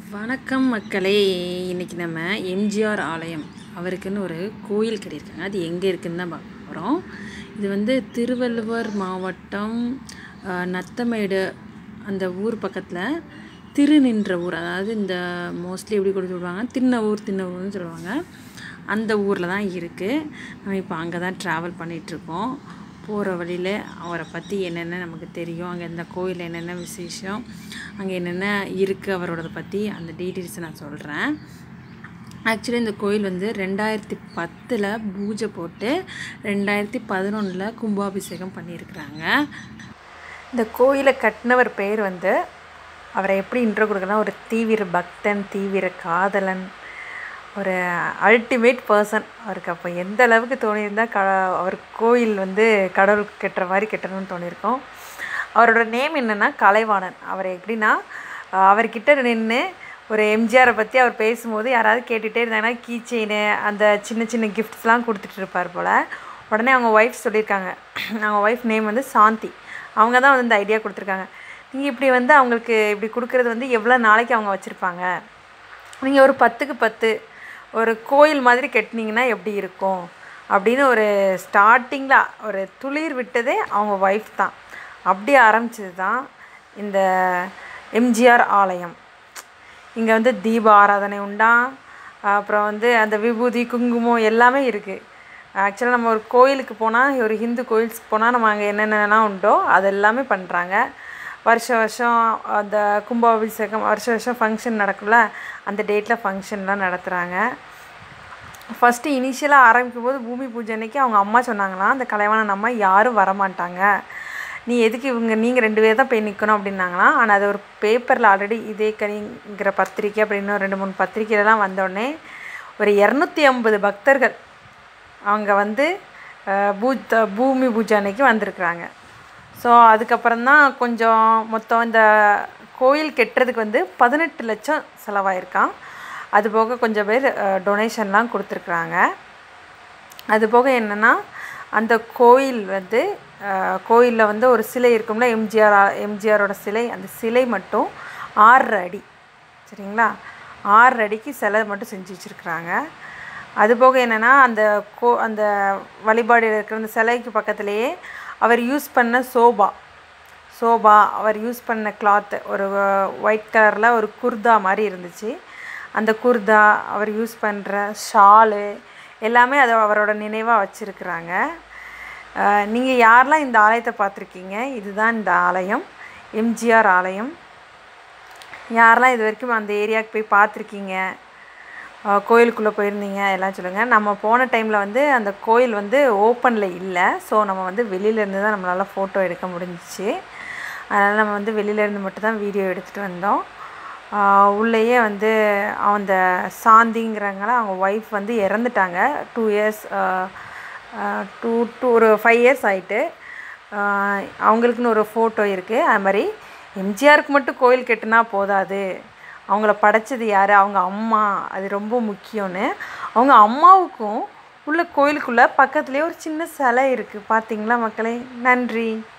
வணக்கம் மக்களே இன்றைக்கி நம்ம எம்ஜிஆர் ஆலயம் அவருக்குன்னு ஒரு கோயில் கட்டியிருக்காங்க அது எங்கே இருக்குன்னு தான் பார்க்க போகிறோம் இது வந்து திருவள்ளுவர் மாவட்டம் அஹ், நத்தமேடு அந்த ஊர் பக்கத்தில் திருநின்ற ஊர் அதாவது இந்த மோஸ்ட்லி எப்படி கொடுத்து விடுவாங்க திண்ணவூர் திண்ணவூர்னு சொல்லுவாங்க அந்த ஊரில் தான் இருக்குது நம்ம இப்போ அங்கே தான் ட்ராவல் பண்ணிகிட்ருக்கோம் போகிற வழியில் அவரை பற்றி என்னென்ன நமக்கு தெரியும் அங்கே இந்த கோயிலில் என்னென்ன விசேஷம் அங்கே என்னென்ன இருக்குது அவரோடதை பற்றி அந்த டீட்டெயில்ஸை நான் சொல்கிறேன் ஆக்சுவலி இந்த கோயில் வந்து ரெண்டாயிரத்தி பத்தில் பூஜை போட்டு ரெண்டாயிரத்தி பதினொன்றில் கும்பாபிஷேகம் பண்ணியிருக்கிறாங்க இந்த கோயிலை கட்டினவர் பேர் வந்து அவரை எப்படி இன்ட்ரோ கொடுக்கலாம் ஒரு தீவிர பக்தன் தீவிர காதலன் ஒரு அல்டிமேட் பர்சன் அவருக்கு அப்போ எந்த அளவுக்கு தோணியிருந்தால் க அவர் கோயில் வந்து கடவுளுக்கு கட்டுற மாதிரி கட்டணும்னு தோணியிருக்கோம் அவரோட நேம் என்னென்னா கலைவாணன் அவர் எப்படின்னா அஹ், அவர்கிட்ட நின்று ஒரு எம்ஜிஆரை பற்றி அவர் பேசும்போது யாராவது கேட்டுகிட்டே இருந்தாங்கன்னா கீ செயின் அந்த சின்ன சின்ன கிஃப்ட்ஸ்லாம் கொடுத்துட்டு இருப்பார் போல் உடனே அவங்க ஒய்ஃப் சொல்லியிருக்காங்க அவங்க ஒய்ஃப் நேம் வந்து சாந்தி அவங்க தான் வந்து இந்த ஐடியா கொடுத்துருக்காங்க நீங்கள் இப்படி வந்து அவங்களுக்கு இப்படி கொடுக்குறது வந்து எவ்வளோ நாளைக்கு அவங்க வச்சுருப்பாங்க நீங்கள் ஒரு பத்துக்கு பத்து ஒரு கோயில் மாதிரி கட்டினீங்கன்னா எப்படி இருக்கும் அப்படின்னு ஒரு ஸ்டார்டிங்கில் ஒரு துளிர் விட்டதே அவங்க ஒய்ஃப் தான் அப்படி ஆரம்பிச்சது தான் இந்த எம்ஜிஆர் ஆலயம் இங்கே வந்து தீப ஆராதனை உண்டா அப்புறம் வந்து அந்த விபூதி குங்குமம் எல்லாமே இருக்குது ஆக்சுவலாக நம்ம ஒரு கோயிலுக்கு போனால் ஒரு ஹிந்து கோயில்ஸ்க்கு போனால் நம்ம அங்கே என்னென்னலாம் உண்டோ அது எல்லாமே பண்ணுறாங்க வருஷ வருஷம் அந்த கும்பாபிஷேகம் வருஷ வருஷம் ஃபங்க்ஷன் நடக்கும்ல அந்த டேட்டில் ஃபங்க்ஷன்லாம் நடத்துகிறாங்க ஃபஸ்ட்டு இனிஷியலாக ஆரம்பிக்கும் போது பூமி பூஜை அன்னைக்கு அவங்க அம்மா சொன்னாங்களாம் அந்த கலைவாணன் அம்மா யாரும் வரமாட்டாங்க நீ எதுக்கு இவங்க நீங்கள் ரெண்டு பேர் தான் போய் நிற்கணும் அப்படின்னாங்களாம் ஆனால் அது ஒரு பேப்பரில் ஆல்ரெடி இதே கனிங்கிற பத்திரிக்கை அப்படின்னு ஒரு ரெண்டு மூணு பத்திரிக்கையிலலாம் வந்தோடனே ஒரு இரநூத்தி ஐம்பது பக்தர்கள் அவங்க வந்து அஹ், பூஜ் பூமி பூஜை அன்னைக்கு வந்திருக்கிறாங்க ஸோ அதுக்கப்புறம் தான் கொஞ்சம் மொத்தம் இந்த கோயில் கட்டுறதுக்கு வந்து பதினெட்டு லட்சம் செலவாயிருக்கான் அது போக கொஞ்சம் பேர் டொனேஷன்லாம் கொடுத்துருக்குறாங்க அது போக என்னென்னா அந்த கோயில் வந்து கோயிலில் வந்து ஒரு சிலை இருக்கும்ல எம்ஜிஆர் எம்ஜிஆரோட சிலை அந்த சிலை மட்டும் ஆறு அடி சரிங்களா ஆறு அடிக்கு சிலை மட்டும் செஞ்சு வச்சுருக்குறாங்க அது போக என்னென்னா அந்த கோ அந்த வழிபாடு இருக்கிற அந்த சிலைக்கு பக்கத்துலேயே அவர் யூஸ் பண்ண சோபா சோபா அவர் யூஸ் பண்ண கிளாத்து ஒரு ஒயிட் கலரில் ஒரு குர்தா மாதிரி இருந்துச்சு அந்த குர்தா அவர் யூஸ் பண்ணுற ஷாலு எல்லாமே அதை அவரோட நினைவாக வச்சுருக்குறாங்க நீங்கள் யாரெல்லாம் இந்த ஆலயத்தை பார்த்துருக்கீங்க இதுதான் இந்த ஆலயம் எம்ஜிஆர் ஆலயம் யாரெல்லாம் இது வரைக்கும் அந்த ஏரியாவுக்கு போய் பார்த்துருக்கீங்க அஹ் கோயிலுக்குள்ளே போயிருந்தீங்க எல்லாம் சொல்லுங்கள் நம்ம போன டைமில் வந்து அந்த கோயில் வந்து ஓப்பனில் இல்லை ஸோ நம்ம வந்து வெளியிலேருந்து தான் நம்மளால் ஃபோட்டோ எடுக்க முடிஞ்சிச்சு அதனால் நம்ம வந்து வெளியிலேருந்து மட்டும் தான் வீடியோ எடுத்துகிட்டு வந்தோம் ஆஹ் உள்ளேயே வந்து அந்த சாந்திங்கிறவங்கள அவங்க ஒய்ஃப் வந்து இறந்துட்டாங்க டூ இயர்ஸ் டூ டூ ஒரு ஃபைவ் இயர்ஸ் ஆயிட்டு ஆஹ் அவங்களுக்குன்னு ஒரு ஃபோட்டோ இருக்குது அது மாதிரி எம்ஜிஆருக்கு மட்டும் கோயில் கட்டுனா போதாது அவங்கள படைச்சது யார் அவங்க அம்மா அது ரொம்ப முக்கியம்னு அவங்க அம்மாவுக்கும் உள்ள கோயிலுக்குள்ளே பக்கத்துலேயே ஒரு சின்ன சிலை இருக்குது பார்த்தீங்களா மக்களே நன்றி